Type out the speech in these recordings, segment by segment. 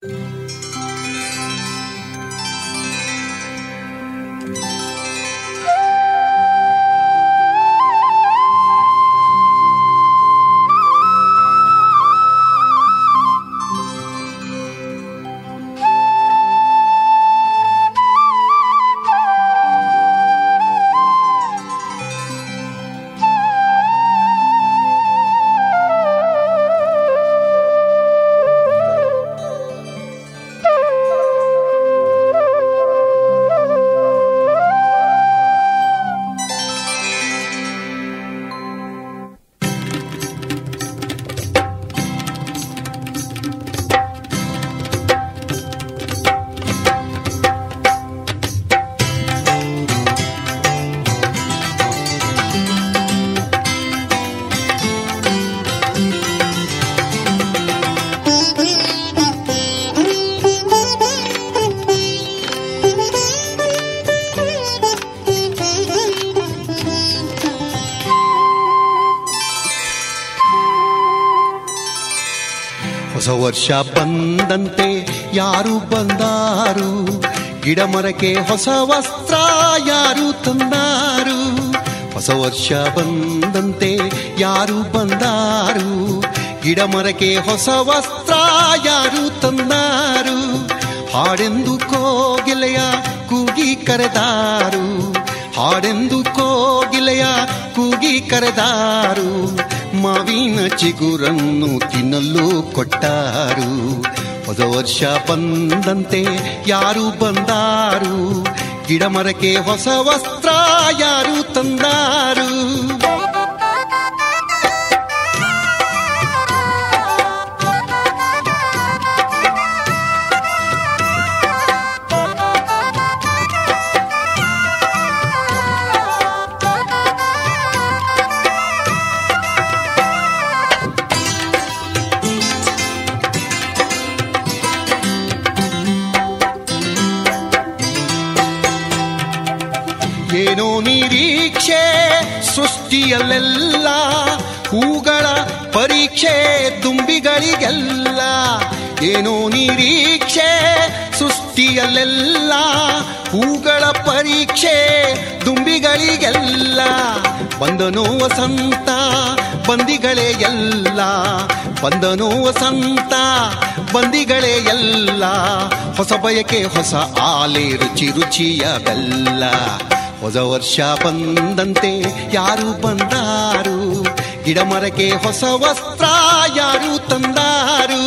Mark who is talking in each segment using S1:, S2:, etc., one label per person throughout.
S1: ಹೊಸ ವರ್ಷ ಬಂದಂತೆ ಯಾರು ಬಂದಾರು ಗಿಡ ಮರಕ್ಕೆ ಹೊಸ ವಸ್ತ್ರ ಯಾರು ತಂದಾರು ಹೊಸ ವರ್ಷ ಬಂದಂತೆ ಯಾರು ಬಂದಾರು ಗಿಡ ಮರಕ್ಕೆ ಹೊಸ ವಸ್ತ್ರ ಯಾರು ತಂದಾರು ಹಾಡೆಂದು ಕೋಗಿಲೆಯ ಕೂಗಿ ಕರೆದಾರು ಹಾಡೆಂದು ಕೋಗಿಲೆಯ ಕೂಗಿ ಕರೆದಾರು ಮಾವಿನ ಚಿಗುರನ್ನು ತಿನ್ನಲು ಕೊಟ್ಟಾರು ಹೊಸ ವರ್ಷ ಬಂದಂತೆ ಯಾರು ಬಂದಾರು ಗಿಡ ಮರಕ್ಕೆ ಹೊಸ ವಸ್ತ್ರ ಯಾರು ತಂದಾರು ಏನೋ ನಿರೀಕ್ಷೆ ಸೃಷ್ಟಿಯಲ್ಲೆಲ್ಲ ಹೂಗಳ ಪರೀಕ್ಷೆ ದುಂಬಿಗಳಿಗೆಲ್ಲ ಏನೋ ನಿರೀಕ್ಷೆ ಸೃಷ್ಟಿಯಲ್ಲೆಲ್ಲ ಹೂಗಳ ಪರೀಕ್ಷೆ ದುಂಬಿಗಳಿಗೆಲ್ಲ ಬಂದನೋ ವಸಂತ ಬಂದಿಗಳೇ ಎಲ್ಲ ಬಂದನೋ ವಸಂತ ಬಂದಿಗಳೇ ಎಲ್ಲ ಹೊಸ ಬಯಕೆ ಹೊಸ ಆಲೆ ರುಚಿ ರುಚಿಯ ಬೆಲ್ಲ ಹೊಸ ವರ್ಷ ಬಂದಂತೆ ಯಾರು ಬಂದಾರು ಗಿಡ ಮರಕ್ಕೆ ಹೊಸ ವಸ್ತ್ರ ಯಾರು ತಂದಾರು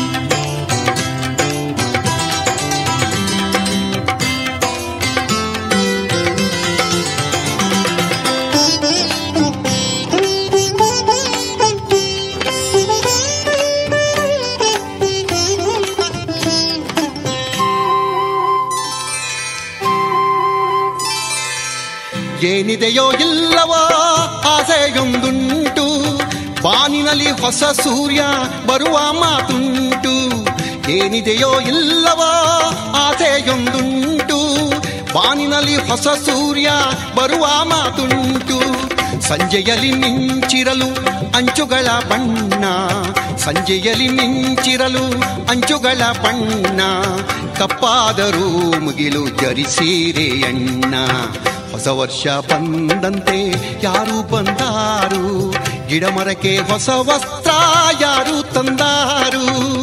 S1: ಏನಿದೆಯೋ ಇಲ್ಲವೋ ಆಸೆಯೊಂದುಂಟು ಬಾನಿನಲ್ಲಿ ಹೊಸ ಸೂರ್ಯ ಬರುವ ಮಾತುಂಟು ಏನಿದೆಯೋ ಇಲ್ಲವೋ ಆಸೆಯೊಂದುಂಟು ಬಾನಿನಲ್ಲಿ ಹೊಸ ಸೂರ್ಯ ಬರುವ ಮಾತುಂಟು ಸಂಜೆಯಲ್ಲಿ ಮಿಂಚಿರಲು ಅಂಚುಗಳ ಬಣ್ಣ ಸಂಜೆಯಲ್ಲಿ ಮಿಂಚಿರಲು ಅಂಚುಗಳ ಬಣ್ಣ ಕಪ್ಪಾದರೂ ಮುಗಿಲು ಜರಿಸೀರೆ ಅಣ್ಣ ಹೊಸ ವರ್ಷ ಬಂದಂತೆ ಯಾರು ಬಂದಾರು ಗಿಡ ಮರಕ್ಕೆ ಹೊಸ ವಸ್ತ್ರ ಯಾರು ತಂದಾರು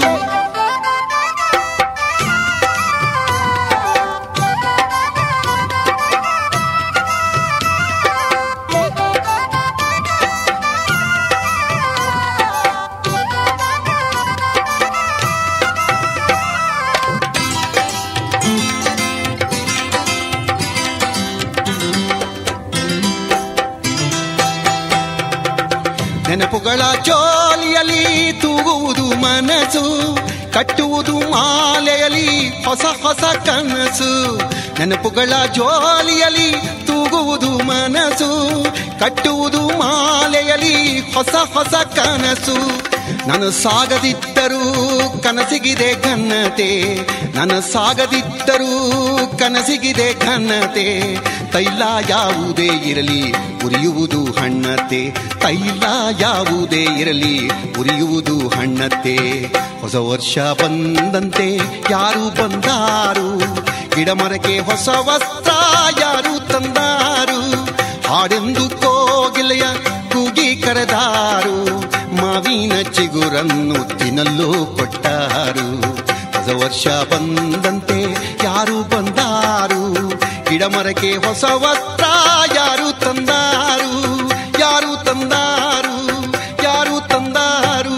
S1: ನೆನಪುಗಳ ಜೋಲಿಯಲ್ಲಿ ತೂಗುವುದು ಮನಸ್ಸು ಕಟ್ಟುವುದು ಮಾಲೆಯಲ್ಲಿ ಹೊಸ ಹೊಸ ಕನಸು ನೆನಪುಗಳ ಜೋಲಿಯಲ್ಲಿ ತೂಗುವುದು ಮನಸ್ಸು ಕಟ್ಟುವುದು ಮಾಲೆಯಲ್ಲಿ ಹೊಸ ಹೊಸ ಕನಸು ನಾನು ಸಾಗದಿದ್ದರೂ ಕನಸಿಗಿದೆ ಘನತೆ ನಾನು ಸಾಗದಿದ್ದರೂ ಕನಸಿಗಿದೆ ಘನತೆ ತೈಲ ಯಾವುದೇ ಇರಲಿ ಉರಿಯುವುದು ಹಣ್ಣತೆ ತೈಲ ಯಾವುದೇ ಇರಲಿ ಉರಿಯುವುದು ಹಣ್ಣತೆ ಹೊಸ ವರ್ಷ ಬಂದಂತೆ ಯಾರು ಬಂದಾರು ಗಿಡಮರಕ್ಕೆ ಹೊಸ ವಸ್ತ್ರ ಯಾರು ತಂದಾರು ಹಾಡೆಂದು ಕೋಗಿಲೆಯ ಕೂಗಿ ಕರೆದಾರು ಮಾವಿನ ಚಿಗುರನ್ನು ತಿನ್ನಲು ಕೊಟ್ಟಾರು ಹೊಸ ವರ್ಷ ಬಂದಂತೆ ಯಾರು ಬಂದಾರು ಗಿಡಮರಕ್ಕೆ ಹೊಸ ವಸ್ತ್ರ ಯಾರು ತಂದಾರು ಯಾರು ತಂದಾರು ಯಾರು ತಂದಾರು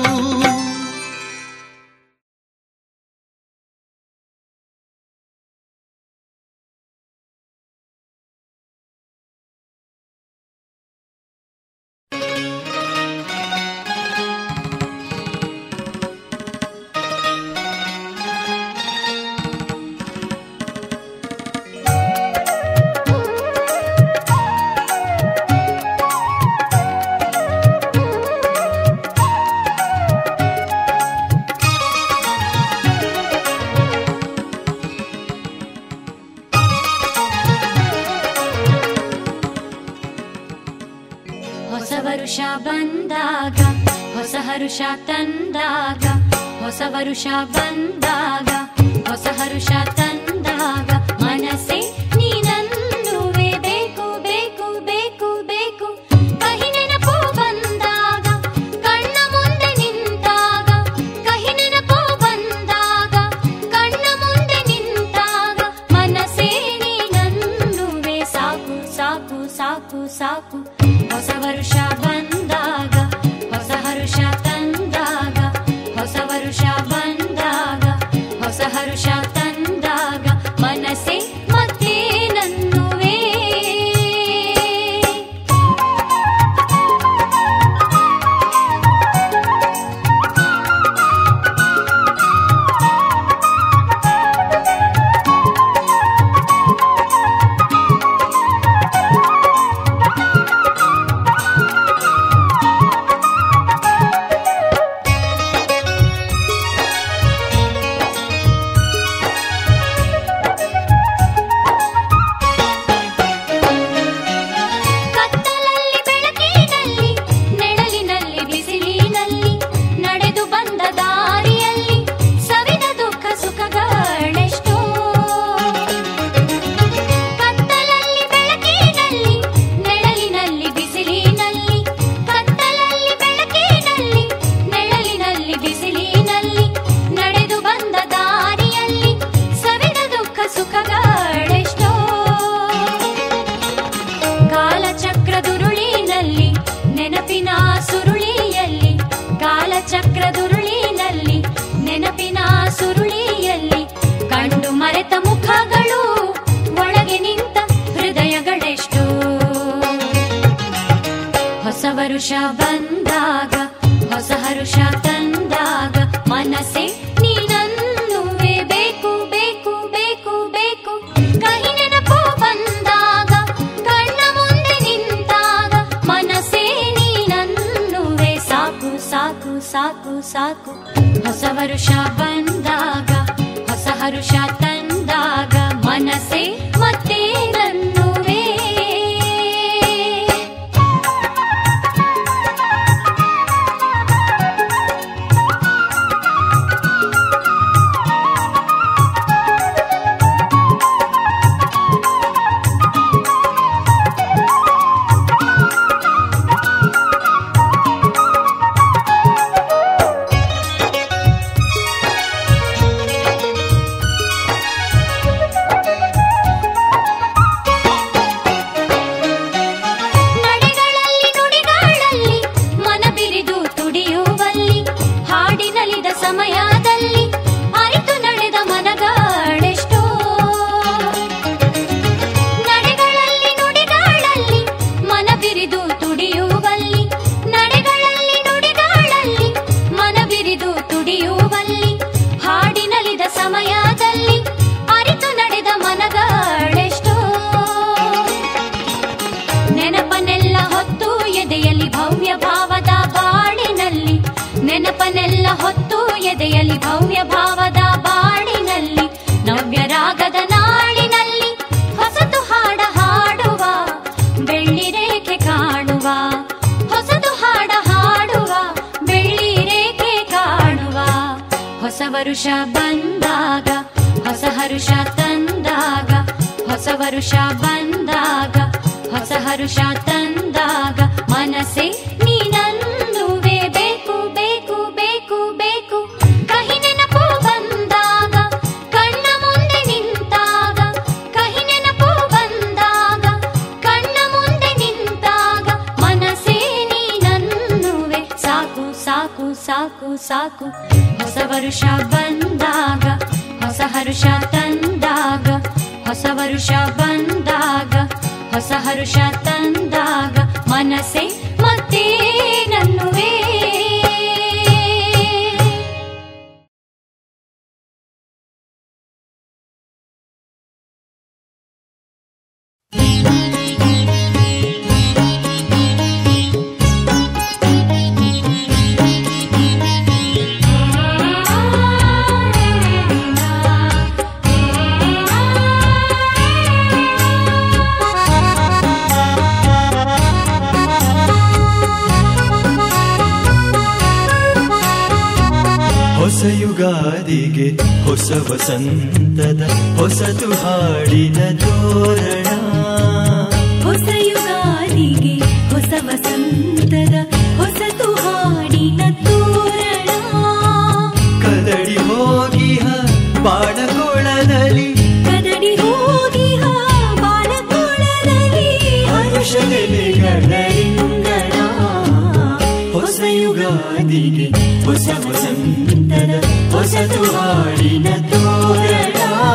S2: ಹೊಸ ವರುಷ ಬಂದಾಗ ಹೊಸ ಹರುಷ ತಂದಾಗ ಹೊಸ ವರುಷ ಬಂದಾಗ ಹೊಸ ಹರುಷ ತಂದಾಗ ಮನಸ್ಸೆ ನೀನನ್ನುವೆ ಬೇಕು ಬೇಕು ಬೇಕು ಬೇಕು ಕಹಿ ನೆನಪು ಬಂದಾಗ ಕಣ್ಣ ಮುಂದೆ ನಿಂತಾಗ ಕಹಿ ನೆನಪು ಬಂದಾಗ ಕಣ್ಣ ಮುಂದೆ ನಿಂತಾಗ ಮನಸ್ಸೇ ನೀನನ್ನುವೆ ಸಾಕು ಸಾಕು ಸಾಕು ಸಾಕು ಹೊಸ ವರುಷ ಬಂದಾಗ ಹೊಸ ಹರುಷ ತಂದಾಗ ಹೊಸ ವರುಷ ಬಂದಾಗ ಹೊಸ ಹರುಷ ತಂದಾಗ ಮನಸ್ಸೇ ಮತ್ತೆ ನನ್ನುವೇ ಕತ್ತಲಲ್ಲಿ ಬೆಳಕಿನಲ್ಲಿ ನೆಳಲಿನಲ್ಲಿ ಬಿಸಿಲಿನಲ್ಲಿ ನಡೆದು ಬಂದ ದಾರಿಯಲ್ಲಿ ಸವಿದ ದುಃಖ ಸುಖಗಳೆಷ್ಟೋ ಕತ್ತಲಲ್ಲಿ ಬೆಳಕಿನಲ್ಲಿ ನೆಳಲಿನಲ್ಲಿ ಬಿಸಿಲಿನಲ್ಲಿ ಕತ್ತಲಲ್ಲಿ ಬೆಳಕಿನಲ್ಲಿ ನೆಳಲಿನಲ್ಲಿ ಬಿಸಿಲಿನಲ್ಲಿ ನಡೆದು ಬಂದ ದಾರಿಯಲ್ಲಿ ಸವಿದ ದುಃಖ ಸುಖಗಳೆಷ್ಟೋ ಕಾಲಚಕ್ರದುರುಳಿನಲ್ಲಿ ನೆನಪಿನ ಸುರುಳಿಯಲ್ಲಿ ಕಾಲಚಕ್ರದುರುಳಿನಲ್ಲಿ ನೆನಪಿನ ಸುರುಳಿಯಲ್ಲಿ ಕಂಡು ಮರೆತ ಮುಖಗಳು ಒಳಗೆ ನಿಂತ ಹೃದಯಗಳೆಷ್ಟು ಹೊಸ ವರುಷ ಬಂದಾಗ ಹೊಸ ಹರುಷ ತಂದಾಗ ಮನಸ್ಸೆ ನೀನನ್ನುವೆ ಬೇಕು ಬೇಕು ಬೇಕು ಬೇಕು ಕಹಿ ನೆನಪು ಬಂದಾಗ ಕಣ್ಣ ಮುಂದೆ ನಿಂತಾಗ ಮನಸ್ಸೇ ನೀನನ್ನುವೆ ಸಾಕು ಸಾಕು ಸಾಕು ಸಾಕು ಹೊಸ ವರುಷ ಬಂದಾಗ ಹೊಸ ಹರುಷ ತಂದಾಗ ಮನಸ್ಸೇ ಮತ್ತೆ ನನ್ನುವೇ ವರುಷ ಬಂದಾಗ ಹೊಸ ಹರುಷ ತಂದಾಗ ಹೊಸ ವರುಷ ಬಂದಾಗ ಹೊಸ ಹರುಷ ತಂದಾಗ ಮನಸ್ಸೆ ನೀನನ್ನುವೆ ಬೇಕು ಬೇಕು ಬೇಕು ಬೇಕು ಕಹಿ ನೆನಪು ಬಂದಾಗ ಕಣ್ಣ ಮುಂದೆ ನಿಂತಾಗ ಕಹಿ ನೆನಪು ಬಂದಾಗ ಕಣ್ಣ ಮುಂದೆ ನಿಂತಾಗ ಮನಸ್ಸೇ ನೀನನ್ನುವೆ ಸಾಕು ಸಾಕು ಸಾಕು ಸಾಕು ಹೊಸ ವರುಷ ಬಂದಾಗ ಹೊಸ ಹರುಷ ತಂದಾಗ ಹೊಸ ವರುಷ ಬಂದಾಗ ಹೊಸ ಹರುಷ ತಂದಾಗ ಮನಸ್ಸೇ ಮತ್ತೆ ನನ್ನುವೇ
S3: ಹೊಸ ಯುಗಾದಿಗೆ ಹೊಸ ವಸಂತದ ಹೊಸತು ಹಾಡಿನ ತೋರಣ
S4: ಹೊಸ ಯುಗಾದಿಗೆ ಹೊಸ ವಸಂತದ ಹೊಸತು ಹಾಡಿನ ತೋರಣ
S3: ಕದಡಿ ಹೋಗಿಹ ಬಾಣಕೊಳದಲ್ಲಿ
S4: ಕದಡಿ ಹೋಗಿ ಬಾಳಕೋಳದಲ್ಲಿ
S3: ಹರುಷನೆಲೆಗಳ ರಿಂಗಣ ಹೊಸ ಯುಗಾದಿಗೆ ಹೊಸ ವಸಂತದ ಹೊಸತು ಹಾಡಿನ ತೋರಣ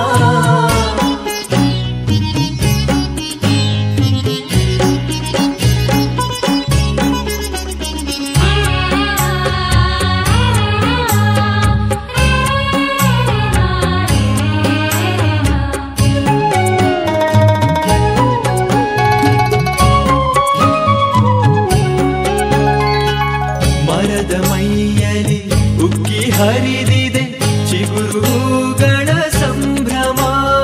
S3: ಮರದ ಮೈಯಲಿ ಉಕ್ಕಿ ಹರಿದಿದೆ ಚಿಗುರುಗಳ ಸಂಭ್ರಮ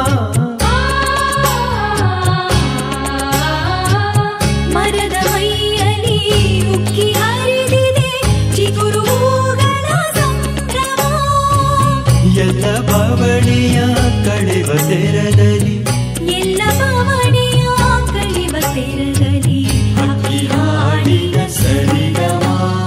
S4: ಮರದ ಮೈಯಲ್ಲಿ ಉಕ್ಕಿ ಹರಿದಿದೆ ಚಿಗುರು ಹೂಗಳ ಸಂಭ್ರಮ
S3: ಎಲ್ಲ ಬವಣೆಯ ಕಳೆವ ತೆರದಲ್ಲಿ
S4: ಎಲ್ಲ ಭಾವನೆಯ ಕಳಿವ ತೆರದಲ್ಲಿ
S3: ಹಕ್ಕಿ ಹಾಡಿನ ಸರಿಗಮ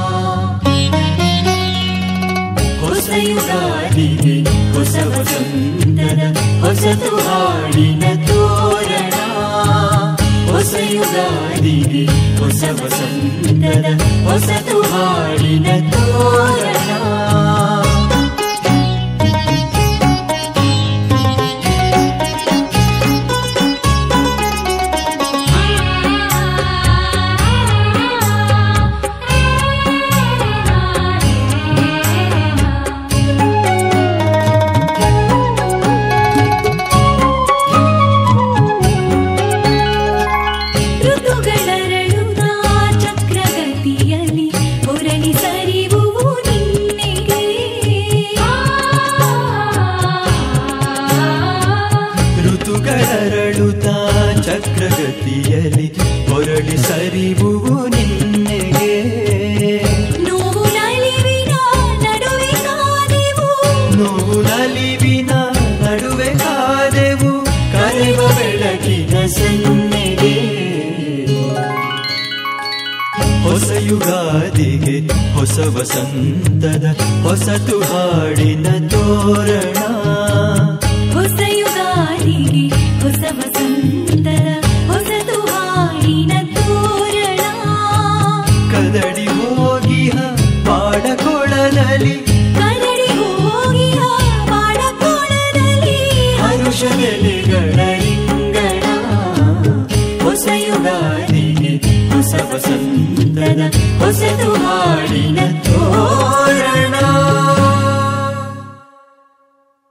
S3: ಹೊಸ ಯುಗಾದಿಗೆ ಹೊಸ ವಸಂತದ ಹೊಸತು ಹಾಡಿನ ತೋರಣ ಹೊಸ ಯುಗಾದಿಗೆ ಹೊಸ ವಸಂತದ ಹೊಸತು ಹಾಡಿನ ತೋರಣ
S4: ಋತುಗಳರಳುತ್ತ ಚಕ್ರಗತಿಯಲ್ಲಿ ಹೊರಳಿ ಸರಿವುವು ನಿನ್ನೆಗೆ
S3: ಋತುಗಳರಳುತ್ತ ಚಕ್ರಗತಿಯಲ್ಲಿ ಹೊರಳಿ ಸರಿವುವು ನಿನ್ನೆಗೆ
S4: ನೋವು ನಲಿವಿನ ನಡುವೆ ಕಾದೆವು
S3: ನೋವು ನಲಿವಿನ ನಡುವೆ ಕಾದೆವು ಕರೆವ ಬೆಳಕಿನ ಸನ್ನೆಗೆ ಹೊಸ ಯುಗಾದಿಗೆ ಹೊಸ ವಸಂತದ ಹೊಸತು ಹಾಡಿನ ತೋರಣ
S4: ಹೊಸ ಯುಗಾದಿಗೆ ಹೊಸ ವಸಂತದ ಹೊಸತು ಹಾಡಿನ ತೋರಣ
S3: ಕದಡಿ ಹೋಗಿಹ ಬಾಡಕೊಳದಲ್ಲಿ
S4: ಕರಡಿ ಹೋಗಿ ಬಾಡಕೋಳದಲ್ಲಿ
S3: ಹರುಷನೆಲೆಗಳ ರಿಂಗಣ ಹೊಸ ಯುಗಾದಿಗೆ ಹೊಸ ವಸಂತದ ಹೊಸತು ಹಾಡಿನ ತೋರಣ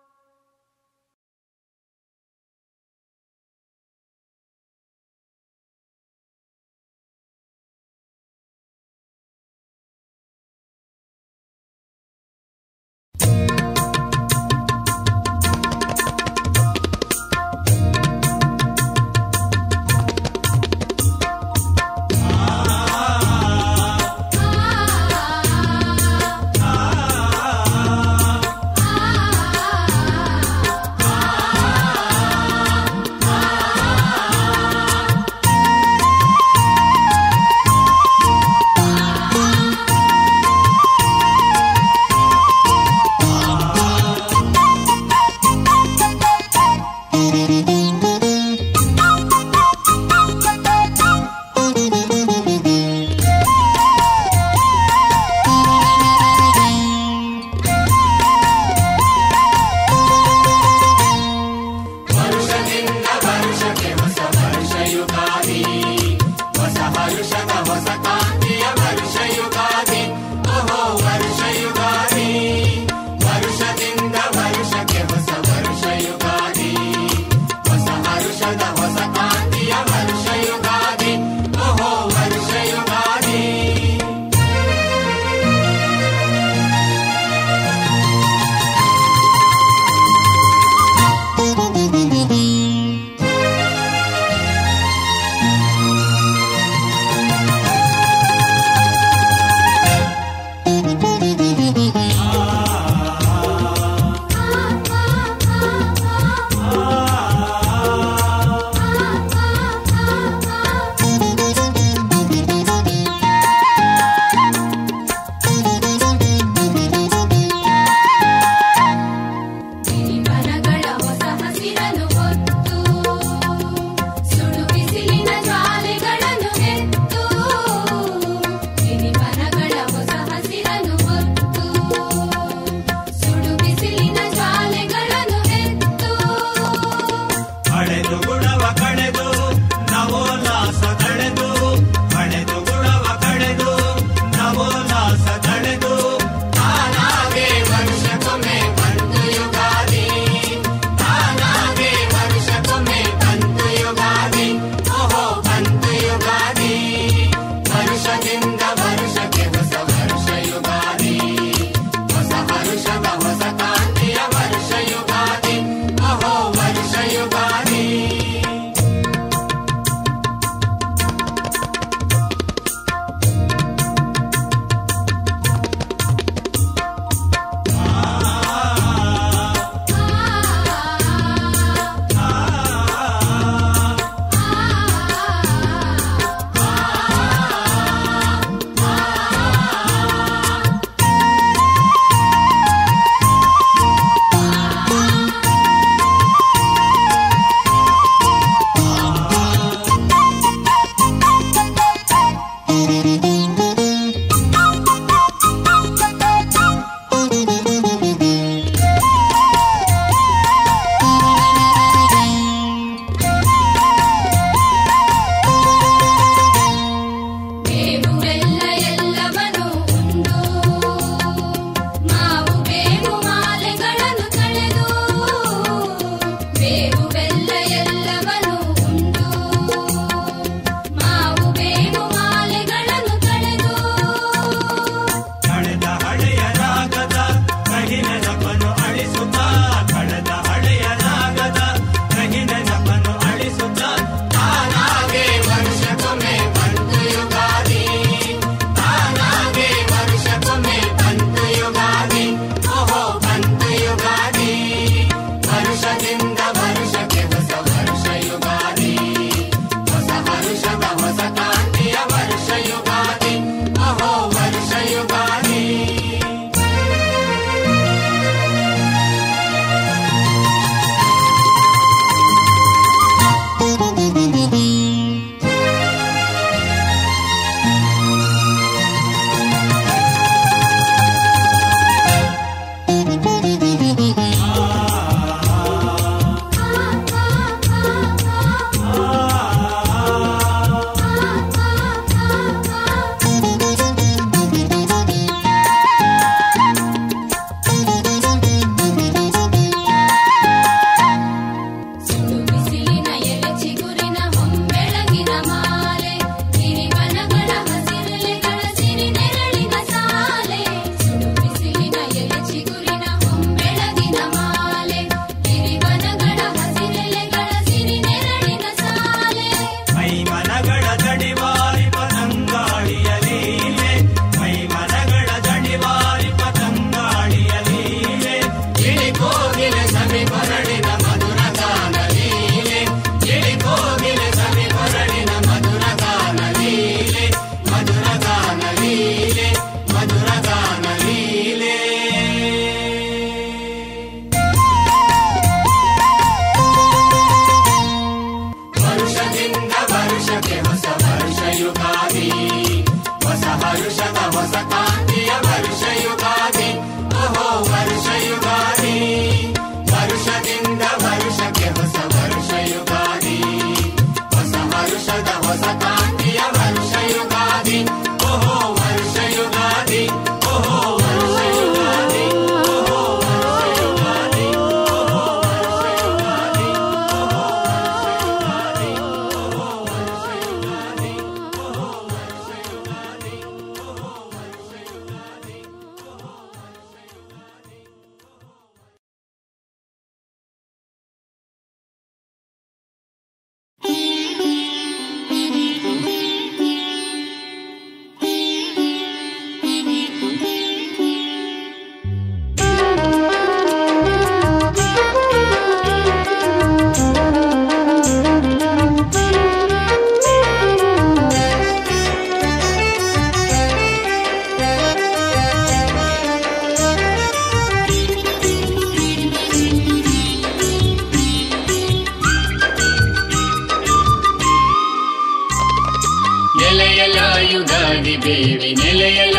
S5: ಎಲೆಯಲ ಯುಗಾದಿ ಬೇವಿ ನೆಲೆಯಲ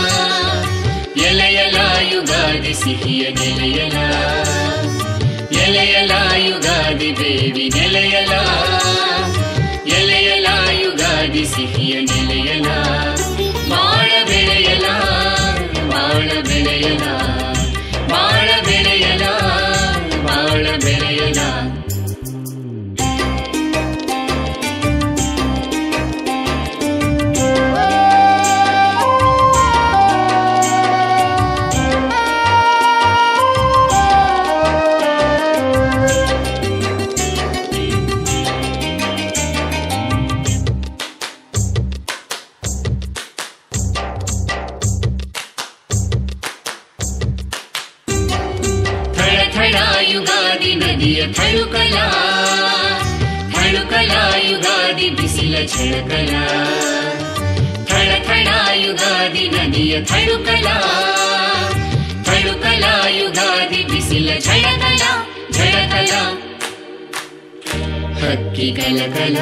S5: ಎಲೆಯಲ ಯುಗಾದಿ ಸಿಹಿಯ ನೆಲೆಯಲ ಎಲೆಯಲ ಯುಗಾದಿ ಬೇವಿ ನೆಲೆಯಲ ಎಲೆಯಲ ಯುಗಾದಿ ಸಿಹಿಯ ನೆಲೆಯಲ ಬಾಳ ಬೆಳೆಯಲ ಬಾಳ ಬೆಳೆಯಲ ಬಾಳ ಬೆಳೆಯಲ ಬಾಳ ಬೆಳೆಯಲ ಥಳಥಳ ಯುಗಾದಿ ನದಿಯ ಥಳುಕಲ ಥಳುಕಲ ಯುಗಾದಿ ಬಿಸಿಲ ಛಳಕಲ ಥಳಥಳ ಯುಗಾದಿ ನದಿಯ ಥಳುಕಲ ಥಳುಕಲ ಯುಗಾದಿ ಬಿಸಿಲ ಛಳಕಲ ಝಳಕಲ ಹಕ್ಕಿ ಕಲಕಲ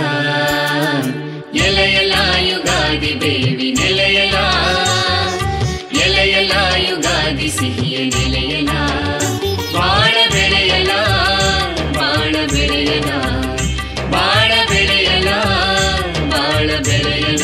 S5: ಎಲೆಯಲ ಯುಗಾದಿ ಬೇವಿ ನೆಲೆಯಲ ಎಲೆಯಲ ಯುಗಾದಿ ಸಿಹಿಯ ನೆಲೆಯಲ ಬಾಳ ಬೆಳೆಯಲ ಬಾಳ ಬೆಳೆಯಲ ಬಾಳ ಬೆಳೆಯಲ ಬಾಳ ಬೆಳೆಯಲ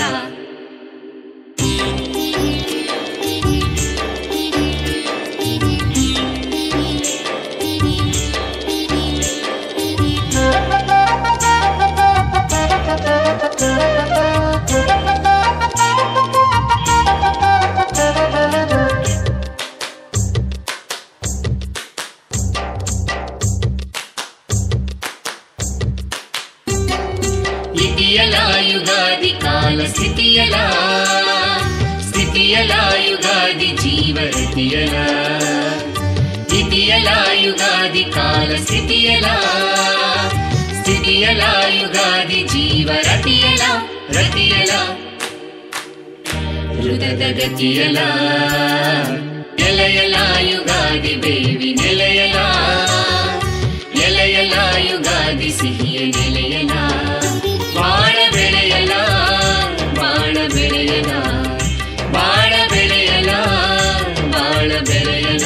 S5: ಇತಿಯಲ ಯುಗಾದಿ ಕಾಲ ಸ್ಥಿತಿಯಲ ಸ್ಥಿತಿಯಲ ಯುಗಾದಿ ಜೀವರತಿಯಲ ಇತಿಯಲ ಯುಗಾದಿ ಕಾಲ ಸ್ಥಿತಿಯಲ ಸ್ಥಿತಿಯಲ ಯುಗಾದಿ ಜೀವರತಿಯಲ ರತಿಯಲ ಹೃದದ ಗತಿಯಲ ಎಲೆಯಲ ಯುಗಾದಿ ಬೇವಿ ನೆಲೆಯಲ ಎಲೆಯಲ ಯುಗಾದಿ ಸಿಹಿಯ ನೆಲೆಯಲ ಬಾಳ ಬೆಳೆಯಲ ಬಾಳ ಬೆಳೆಯಲ ಬಾಳ ಬೆಳೆಯಲ ಬಾಳ ಬೆಳೆಯಲ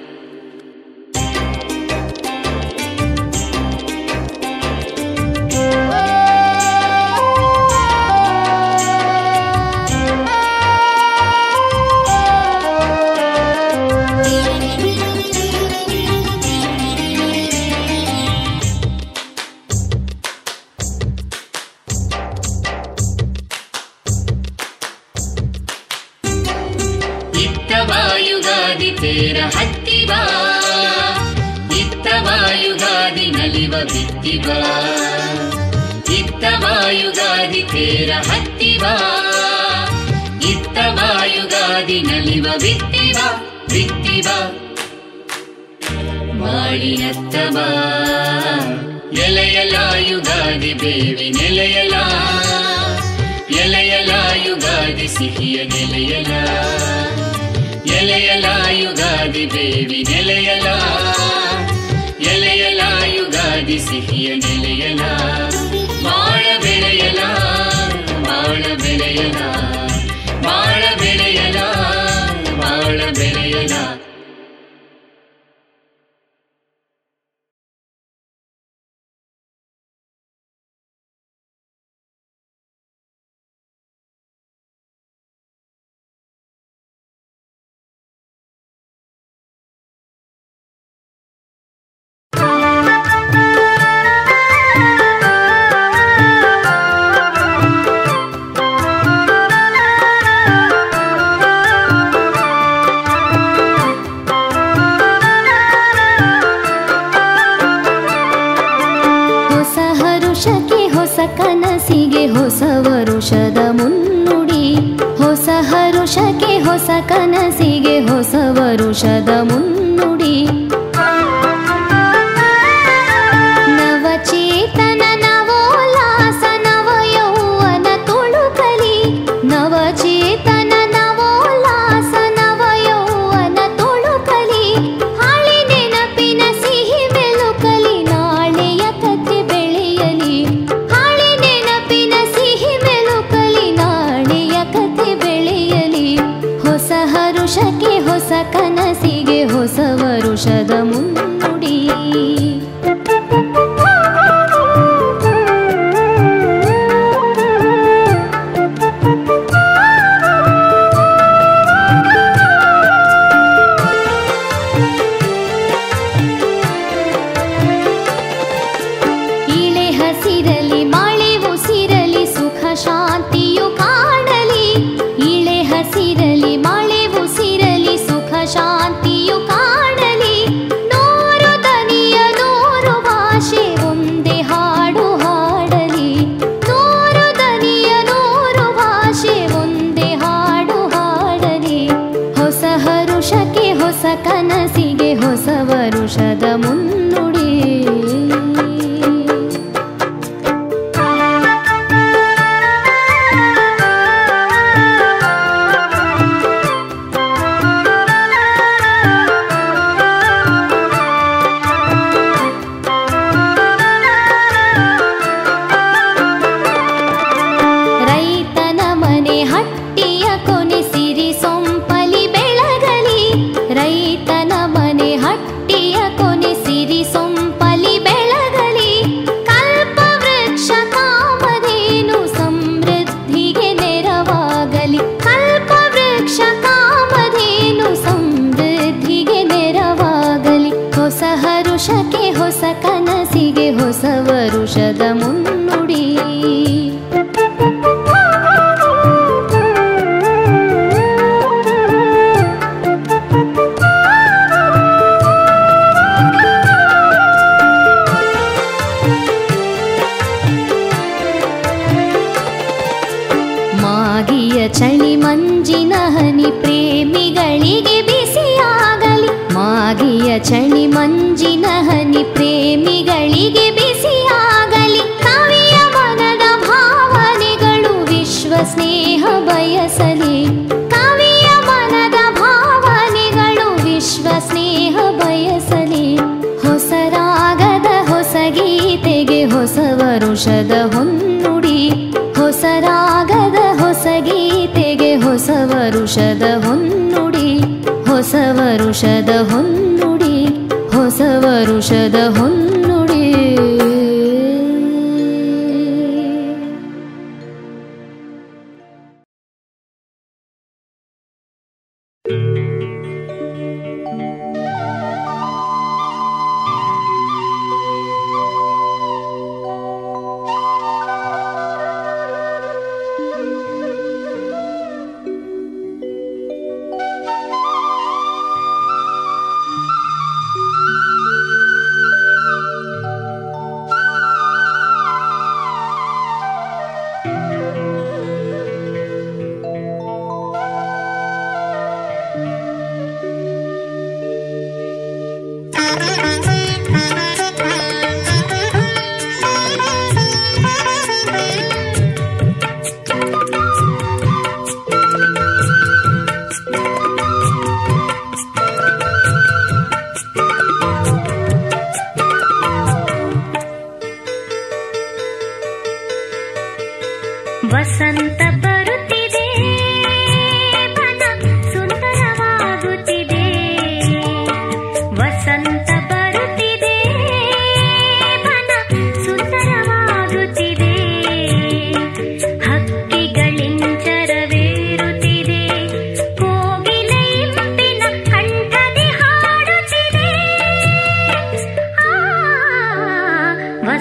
S5: ಇತ್ತವಾಯುಗಾದಿ ತೇರ ಹತ್ತಿವ ಇತ್ತವಾಯುಗಾದಿ ನಲಿವ ಬಿತ್ತಿವ ಇತ್ತವಾಯುಗಾದಿ ತೇರ ಹತ್ತಿವ ಇತ್ತವಾಯುಗಾದಿ ನಲಿವ ಬಿತ್ತಿವ ಬಿತ್ತಿವ ಬಾಳಿನತ್ತ ಬಾ ಎಲೆಯಲ ಯುಗಾದಿ ಬೇವಿ ನೆಲೆಯಲ ಎಲೆಯಲ ಯುಗಾದಿ ಸಿಹಿಯ ನೆಲೆಯಲ ಎಲೆಯಲ ಯುಗಾದಿ ಬೇವಿ ನೆಲೆಯಲ ಎಲೆಯಲ ಯುಗಾದಿ ಸಿಹಿಯ ನೆಲೆಯಲ ಬಾಳ ಬೆಳೆಯಲ ಬಾಳ ಬೆಳೆಯಲ ಬಾಳ ಬೆಳೆಯಲ ಬಾಳ ಬೆಳೆಯಲ
S6: ಹೊಸ ಹರುಷಕ್ಕೆ ಹೊಸ ಕನಸಿಗೆ ಹೊಸ ವರುಷದ ಮುನ್ನುಡಿ ಹೊಸ ಹರುಷಕ್ಕೆ ಹೊಸ ಕನಸಿಗೆ ಹೊಸ ವರುಷದ ಮುನ್ನುಡಿ ನವಚೇತನ ನವೋಲ್ಲಾಸ ನವ ಯೌವನ ತುಳುಕಲಿ ನವಚೇತನ ನವೋಲ್ಲಾಸ ನವ ಯೌವನ ತುಳುಕಲಿ ಹಳಿ ನೆನಪಿನ ಸಿಹಿ ಬೆಳುಕಲಿ ನಾಳೆಯ ಕಥೆ ಬೆಳೆಯಲಿ ಹಳಿ ನೆನಪಿನ ಸಿಹಿ ಬೆಳುಕಲಿ ನಾಳೆಯ ಕಥೆ ಬೆಳೆಯಲಿ ಹೊಸ ಹರುಷಕ್ಕೆ ಹೊಸ ಕನಸಿಗೆ ಹೊಸ ವರುಷದ ಮುನ್ನುಡಿ ಇಳೆ ಹಸಿರಲಿ ಮಳೆ ಉಸಿರಲಿ ಸುಖ ಶಾಂತಿಯು ಕಾಣಲಿ ಇಳೆ ಹಸಿರಲಿ ಮಳೆ ಉಸಿರಲಿ ಸುಖ ಶಾಂತಿಯು ಕಾಣಲಿ ನೂರು ದನಿಯ ನೂರು ಭಾಷೆ ಒಂದೇ ಹಾಡು ಹಾಡಲಿ ನೂರು ದನಿಯ ನೂರು ಭಾಷೆ ಒಂದೇ ಹಾಡು ಹಾಡಲಿ ಹೊಸ ಹರುಷಕ್ಕೆ ಹೊಸ ಕನಸಿಗೆ ಹೊಸ ವರುಷದ ಮುನ್ನುಡಿ ರೈತನ ಮನೆ ಹಟ್ಟಿಯ ಕೊನೆ ಸಿರಿ ಸೊಂಪಲಿ ಬೆಳಗಲಿ ರೈತನ ಮನೆ ಹಟ್ಟಿಯ ಕೊನೆ ಸಿರಿ ಸೊಂಪಲಿ ಬೆಳಗಲಿ ಕಲ್ಪ ವೃಕ್ಷ ಕಾಮಧೇನು ಸಮೃದ್ಧಿಗೆ ನೆರವಾಗಲಿ ಕಲ್ಪ ವೃಕ್ಷ ಕಾಮಧೇನು ಸಮೃದ್ಧಿಗೆ ನೆರವಾಗಲಿ ಹೊಸ ಹರುಷಕ್ಕೆ ಹೊಸ ಕನಸಿಗೆ ಹೊಸ ವರುಷದ ಮುನ್ನುಡಿ ಮಾಗಿಯ ಚಳಿ ಮಂಜಿನ ಹನಿ ಪ್ರೇಮಿಗಳಿಗೆ ಬಿಸಿಯಾಗಲಿ ಮಾಗಿಯ ಚಳಿ ಮಂಜಿನ ಹನಿ ಪ್ರೇಮಿಗಳಿಗೆ ಬಿಸಿಯಾಗಲಿ ಕವಿಯ ಮನದ ಭಾವನೆಗಳು ವಿಶ್ವ ಸ್ನೇಹ ಬಯಸಲಿ ಕವಿಯ ಮನದ ಭಾವನೆಗಳು ವಿಶ್ವ ಸ್ನೇಹ ಬಯಸಲಿ ಹೊಸ ರಾಗದ ಹೊಸ ಗೀತೆಗೆ ಹೊಸ ವರುಷದ ಹೊನ್ನುಡಿ ಹೊಸ ರಾಗದ ಹೊಸ ಗೀತೆಗೆ ಹೊಸ ವರುಷದ ಹೊನ್ನುಡಿ ಹೊಸ ವರುಷದ ಹೊನ್ನುಡಿ ಹೊಸ ವರುಷದ ಹೊನ್ನುಡಿ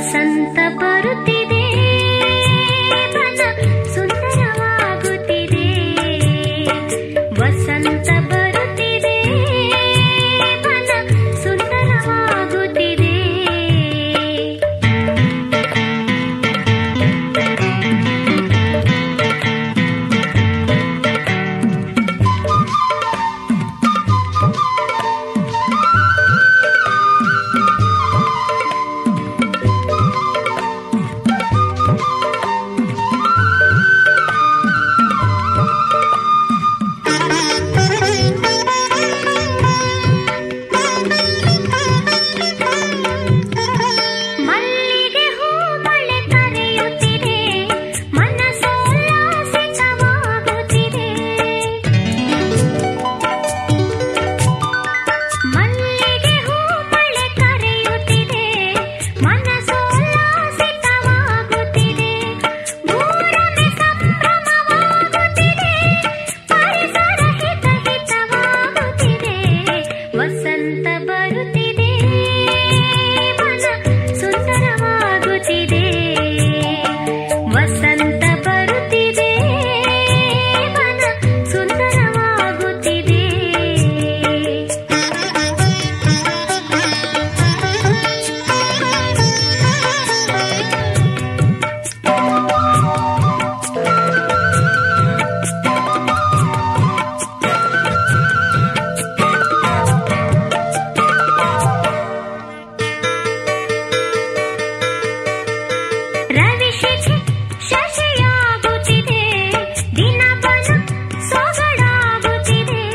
S6: ವಸಂತ ಬರುತ್ತಿದೆ ಬನ ಸುಂದರವಾಗುತ್ತಿದೆ ವಸಂತ ಬರುತ್ತಿದೆ ಬನ ಸುಂದರವಾಗುತ್ತಿದೆ ಮಲ್ಲಿಗೆ ಹೂ ಮಳೆ ಕರೆಯುತ್ತಿದೆ ಮನಸೋಲ್ಲಾಸಿತವಾಗುತ್ತಿದೆ ಮಲ್ಲಿಗೆ ಹೂ ಮಳೆ ಕರೆಯುತ್ತಿದೆ ಮನಸೋಲ್ಲಾಸಿತವಾಗುತ್ತಿದೆ ಭೂರಮೆ ಸಂಭ್ರಮವಾಗುತ್ತಿದೆ ಪರಿಸರ ಹಿತ ಹಿತವಾಗುತ್ತಿದೆ ವಸಂತ ಬರುತ್ತಿದೆ ಮನ ಸುಂದರವಾಗುತ್ತಿದೆ ವಸಂತ ಬರುತ್ತಿದೆ ಮನ ಸುಂದರವಾಗುತ್ತಿದೆ ರವಿಶಿಖೆ ಶಶಿಯಾಗುತ್ತಿದೆ ದಿನಬನ ಸೊಗಡಾಗುತ್ತಿದೆ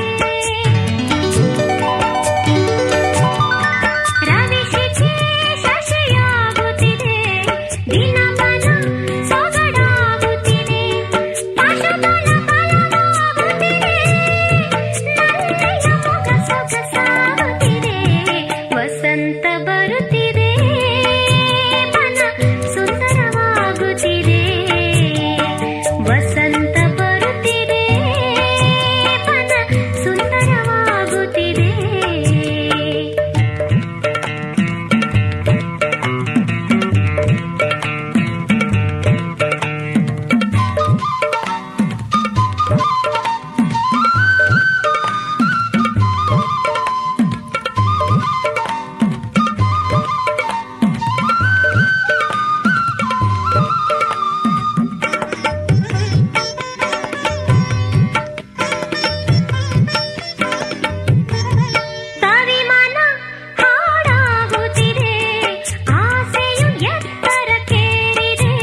S6: ರವಿಶಿಖೆ ಶಶಿಯಾಗುತ್ತಿದೆ ದಿನಬನ ಸೊಗಡಾಗುತ್ತಿದೆ ಪಶುಬಲ ಬಲವಾಗುತ್ತಿದೆ ನನ್ನೆಯ ಮುಖ ಸೊಗಸಾಗುತ್ತಿದೆ ವಸಂತ ಬರುತ್ತಿದೆ ಮನ ಸುಂದರವಾಗುತ್ತಿದೆ ವಸಂತ ಬರುತ್ತಿದೆ ಮನ ಸುಂದರವಾಗುತ್ತಿದೆ ತಾವಿಮಾನ ಹಾಡಾಗುತ್ತಿದೆ ಆಸೆಯು ಎತ್ತರಕ್ಕೇರಿದೆ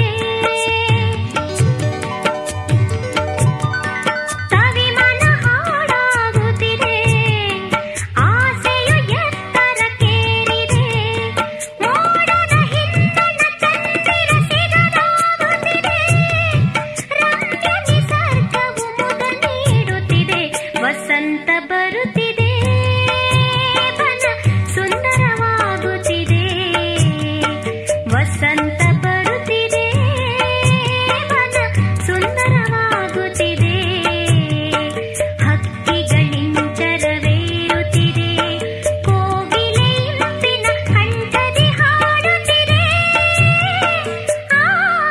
S6: ತಾವಿಮಾನ ಹಾಡಾಗುತ್ತಿದೆ ಆಸೆಯು ಎತ್ತರಕ್ಕೇರಿದೆ ಮೋಡದ ಹಿಂದಣ ಚಂದಿರ ಸಿಗದಾಗುತ್ತಿದೆ ರಮ್ಯ ನಿಸರ್ಗವು ಮುದ ನೀಡುತ್ತಿದೆ ವಸಂತ ಬರುತ್ತಿದೆ ಬನ ಸುಂದರವಾಗುತ್ತಿದೆ ವಸಂತ ಬರುತ್ತಿದೆ ಬನ ಸುಂದರವಾಗುತ್ತಿದೆ ಹಕ್ಕಿಗಳಿಂಚರವೇರುತ್ತಿದೆ ಕೋಗಿಲೆ ಇಂಪಿನ ಕಂಠದಿ ಹಾಡುತ್ತಿದೆ ಆ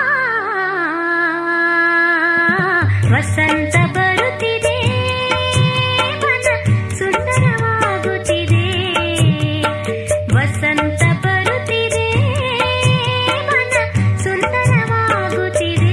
S6: ವಸಂತ ಬರುತ್ತಿದೆ ಮನ ಸುಂದರವಾಗುತ್ತಿದೆ ವಸಂತ ಬರುತ್ತಿದೆ ಮನ ಸುಂದರವಾಗುತ್ತಿದೆ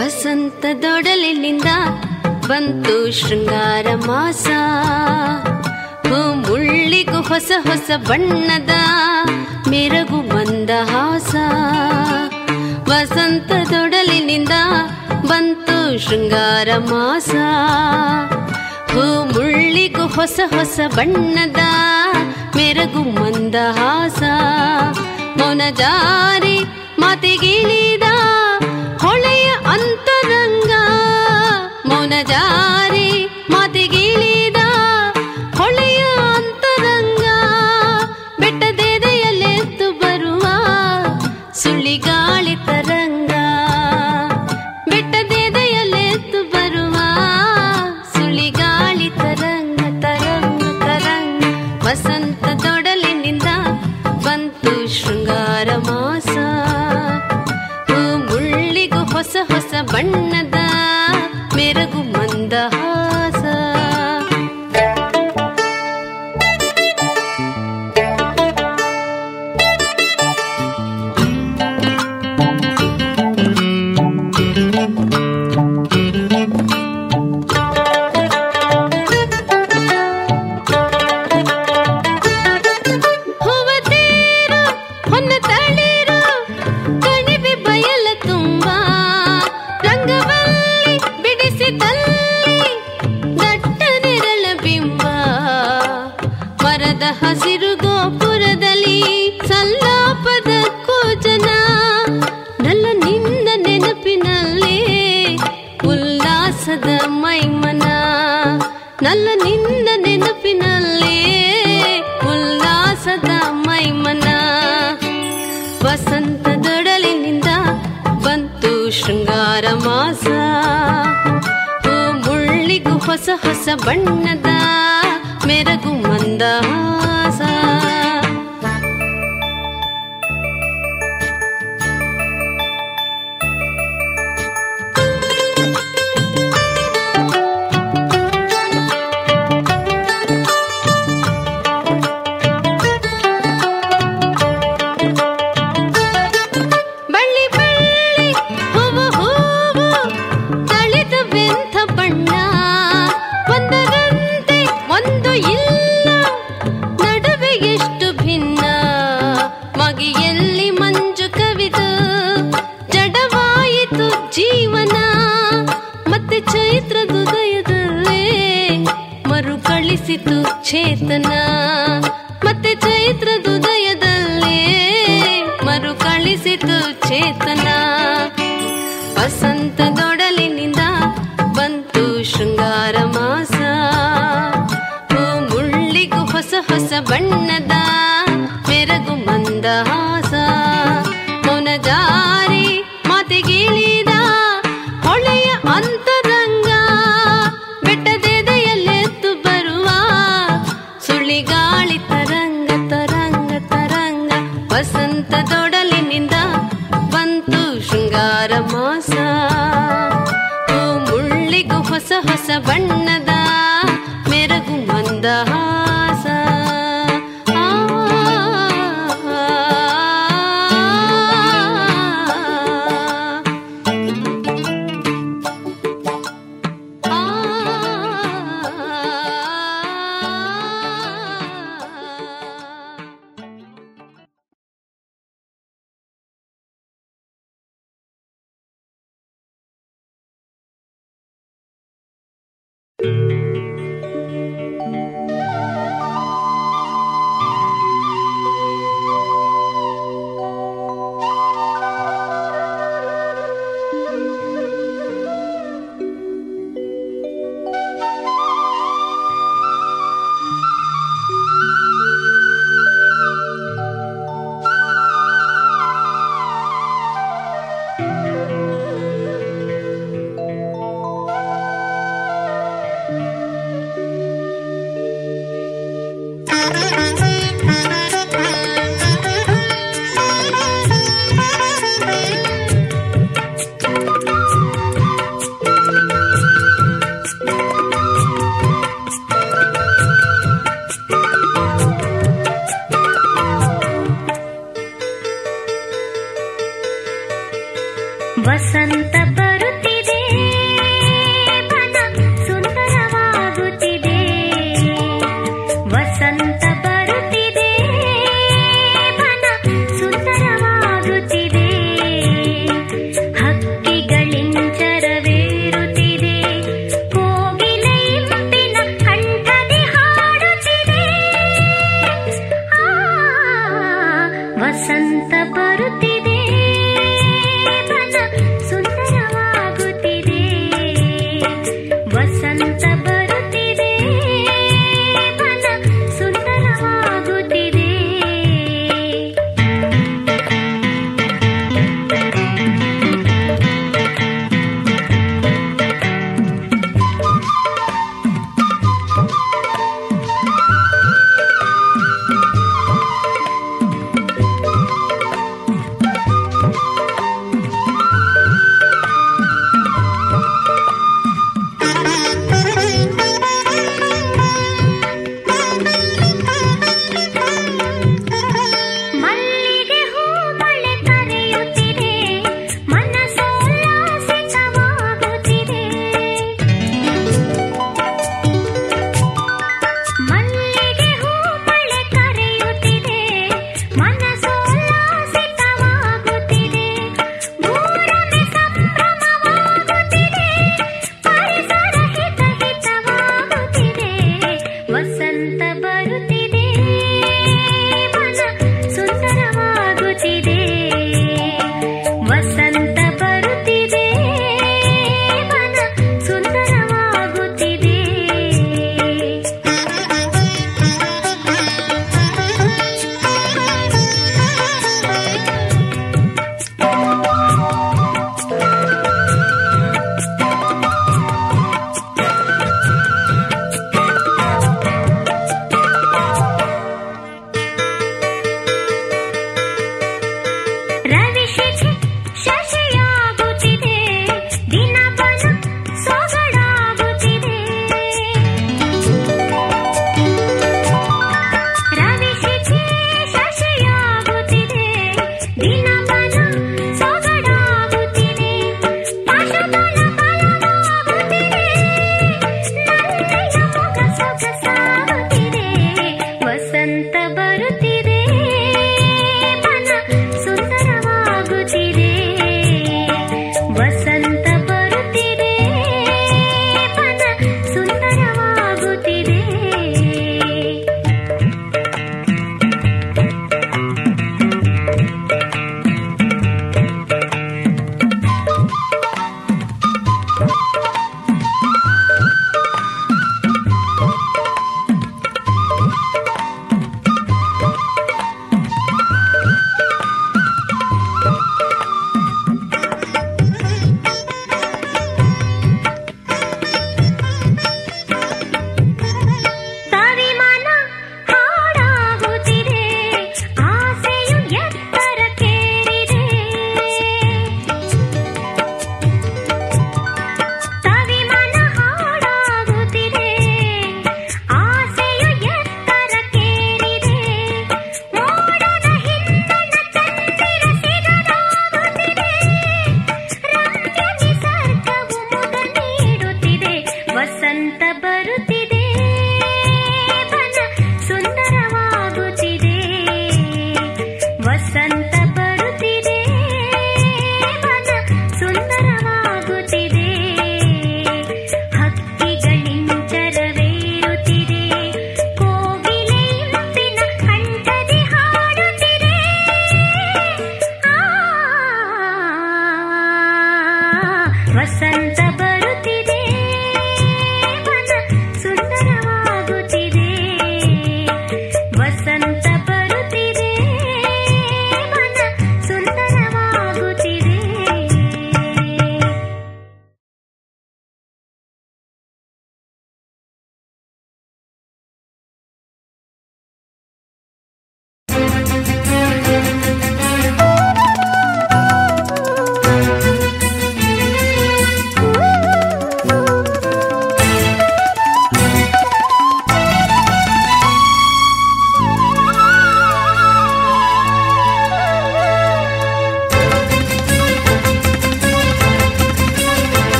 S7: ವಸಂತದೊಡಲಿನಿಂದ ಬಂತು ಶೃಂಗಾರ ಮಾಸ ಹೂ ಮುಳ್ಳಿಗೂ ಹೊಸ ಹೊಸ ಬಣ್ಣದ ಮೆರಗು ಮಂದಹಾಸ ವಸಂತದೊಡಲಿನಿಂದ ಬಂತು ಶೃಂಗಾರ ಮಾಸ ಹೂ ಮುಳ್ಳಿಗೂ ಹೊಸ ಹೊಸ ಬಣ್ಣದ ಮೆರಗು ಮಂದಹಾಸ ಮೌನ ಜಾರಿ ಮಾತಿಗಿಳಿದ ಹೊಳೆಯ ಅಂತರಂಗ ಮೌನ ಜಾರಿ ಮಾತಿಗಿಳಿದ ಹೊಳೆಯ ಅಂತರಂಗ ಬೆಟ್ಟದೆದೆಯಲ್ಲೆದ್ದು ಬರುವ ಸುಳಿಗಾಳಿ ತರಂಗ ಬೆಟ್ಟದೆದೆಯಲ್ಲೆದ್ದು ಬರುವ ಸುಳಿಗಾಳಿ ತರಂಗ ತರಂಗ ತರಂಗ ವಸಂತದೊಡಲಿನಿಂದ ಬಂತು ಶೃಂಗಾರ ಮಾಸ ಹೂ ಮುಳ್ಳಿಗೂ ಹೊಸ ಹೊಸ ಬಣ್ಣದ ಮೆರಗು ಮಂದಹಾಸ ಹೂವತೇರು ಹೊನ್ನ ತಳಿರು ಕಣಿವೆ ಬಯಲ ತುಂಬ ರಂಗವಲ್ಲಿ ಬಿಡಿಸಿದಲ್ಲಿ ದಟ್ಟ ನೆರಳ ಬಿಂಬ ಮರದ ಹಸಿರು ಗೋಪುರದಲ್ಲಿ ಸಲ್ಲಾಪದ ಕೋಜನ ನಲ್ಲ ನಿನ್ನ ನೆನಪಿನಲ್ಲಿ ಉಲ್ಲಾಸದ ಮೈಮನ ನಲ್ಲ ನಿನ್ನ ನೆನಪಿನಲ್ಲಿ ಉಲ್ಲಾಸದ ಮೈಮನ ವಸಂತದೊಡಲಿನಿಂದ ಬಂತು ಶೃಂಗಾರ ಮಾಸ ಹೂ ಮುಳ್ಳಿಗೂ ಹೊಸ ಹೊಸ ಬಣ್ಣದ ಮೆರಗು ಮಂದಹಾಸ ಬಳ್ಳಿ ಬಳ್ಳಿ ಹೂವು ಹೂವು ತಳಿದ ಬೆಂಥ ಬಣ್ಣ ಒಂದರಂತೆ ಒಂದು ಇಲ್ಲ ನಡುವೆ ಎಷ್ಟು ಭಿನ್ನ ಮಗಿಯಲ್ಲಿ ಮಂಜು ಕವಿದು ಜಡವಾಯಿತು ಜೀವನ ಮತ್ತೆ ಚೈತ್ರದುದಯದಲ್ಲೇ ಮರುಕಳಿಸಿತು ಚೇತನ ಮತ್ತೆ ಚೈತ್ರದುದಯದಲ್ಲೇ ಮರುಕಳಿಸಿತು ಚೇತನ ವಸಂತದೊಡಲಿನಿಂದ ಬಂತು ಶೃಂಗಾರ ಮಾಸ ಹೂ ಮುಳ್ಳಿಗೂ ಹೊಸ ಹೊಸ ಬಣ್ಣದ ಮೆರಗು ಮಂದಹಾಸ ಮೌನ ಜಾರಿ ಮಾತಿಗಿಳಿದ ಹೊಳೆಯ ಅಂತರಂಗ ಬೆಟ್ಟದೆದೆಯಲ್ಲೆದ್ದು ಬರುವ ಸುಳಿಗಾಳಿ ತರಂಗ ತರಂಗ ತರಂಗ ವಸಂತದೊಡಲಿನಿಂದ ಬಂತು ಶೃಂಗಾರ ಮಾಸ ಹೂ ಮುಳ್ಳಿಗೂ ಹೊಸ ಹೊಸ ಬಣ್ಣದ ಮೆರಗು ಮಂದಹಾಸ ಆ, ಆ
S6: ಆ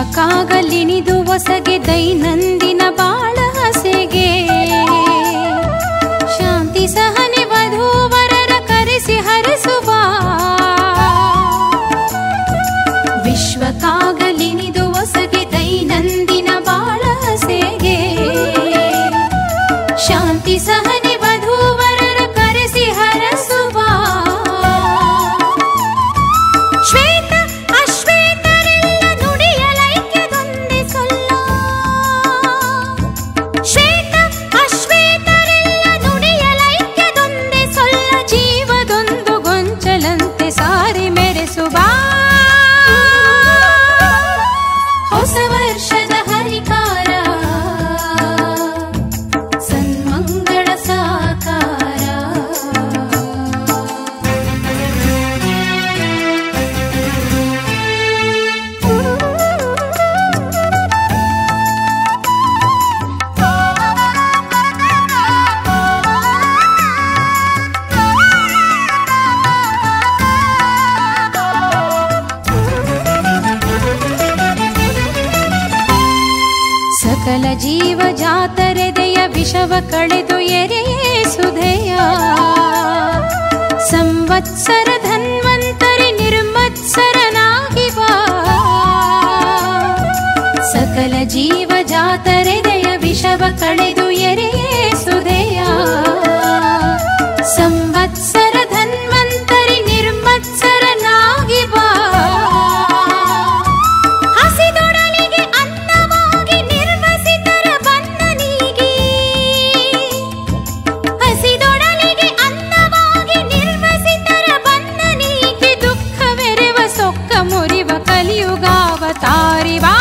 S8: ವಿಶ್ವಕ್ಕಾಗಲಿನಿದು ಹೊಸಗೆ ದೈನಂದಿನ ಬಾಳ ಹಸೆಗೆ ಶಾಂತಿ ಸಹನೆ ವಧೂವರರ ಕರೆಸಿ ಹರಿಸುವ ವಿಶ್ವಕ್ಕಾಗಲಿನಿದು ಹೊಸಗೆ ದೈನಂದಿನ ಬಾಳ ಹಸೆಗೆ ಶಾಂತಿ ಸಹನೆ ವಧೂವರರ ಕರೆಸಿ ಹರಸುವ ಶ್ವೇತ ಅಶ್ವೇತರೆಲ್ಲ ನುಡಿಯಲೈಕ್ಯದೊಂದೇ ಸೊಲ್ಲ ಶ್ವೇತ ಅಶ್ವೇತರೆಲ್ಲ ನುಡಿಯಲೈಕ್ಯದೊಂದೇ ಸೊಲ್ಲ ಜೀವದೊಂದು ಗೊಂಚಲಂತೆ ಸಾರಿ ಮೆರೆಸುವ ಹೊಸ ವರ್ಷದ ಹರಿಕಾರ ಸನ್ಮಂಗಳ ಸಾಕಾರ ಸಕಲ ಜೀವ ಜಾತರೆದೆಯ ವಿಷವ ಕಳೆದು ಎರೆಯೇ ಸುಧೆಯ ಸಂವತ್ಸರ ಧನ್ವಂತರಿ ನಿರ್ಮತ್ಸರನಾಗಿ ಬಾ ಸಕಲ ಜೀವ ಜಾತರೆದೆಯ ವಿಷವ ಕಳೆದು ಎರೆಯೇ ಸುಧೆಯ ಸಂವತ್ಸರ ಧನ್ವಂತರಿ ನಿರ್ಮತ್ಸರನಾಗಿ ಬಾ ಹಸಿದೊಡಲಿಗೆ ಅನ್ನವಾಗಿ ನಿರ್ವಸಿತರ ಬನ್ನನಿಗೆ ಹಸಿದೊಡಲಿಗೆ ಅನ್ನವಾಗಿ ನಿರ್ವಸಿತರ ಬನ್ನನಿಗೆ ದುಃಖವೆರೆವ ಸೊಕ್ಕ ಮುರಿವ ಕಲಿಯುಗಾವತಾರಿ ಬಾ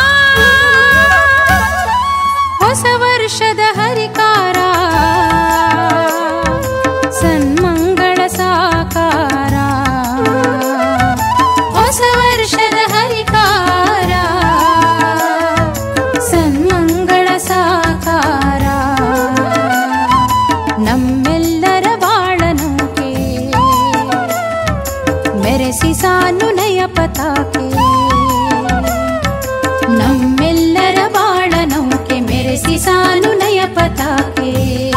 S8: ಹೊಸ ವರ್ಷದ ಹರಿಕಾರ ಸನ್ಮಂಗಳ ಸಾಕಾರ ಹೊಸ ವರ್ಷದ ಹರಿಕಾರ ಸನ್ಮಂಗಳ ಸಾಕಾರ ನಮ್ಮೆಲ್ಲರ ಬಾಳನೌಕೆ ಮೆರೆಸಿ ಸಾನು ನಯ ಪತಾಕೆ ನಮ್ಮೆಲ್ಲರ ಬಾಳನೌಕೆ ಮೆರೆಸಿ ಸಾನು ನಯ ಪತಾಕೆ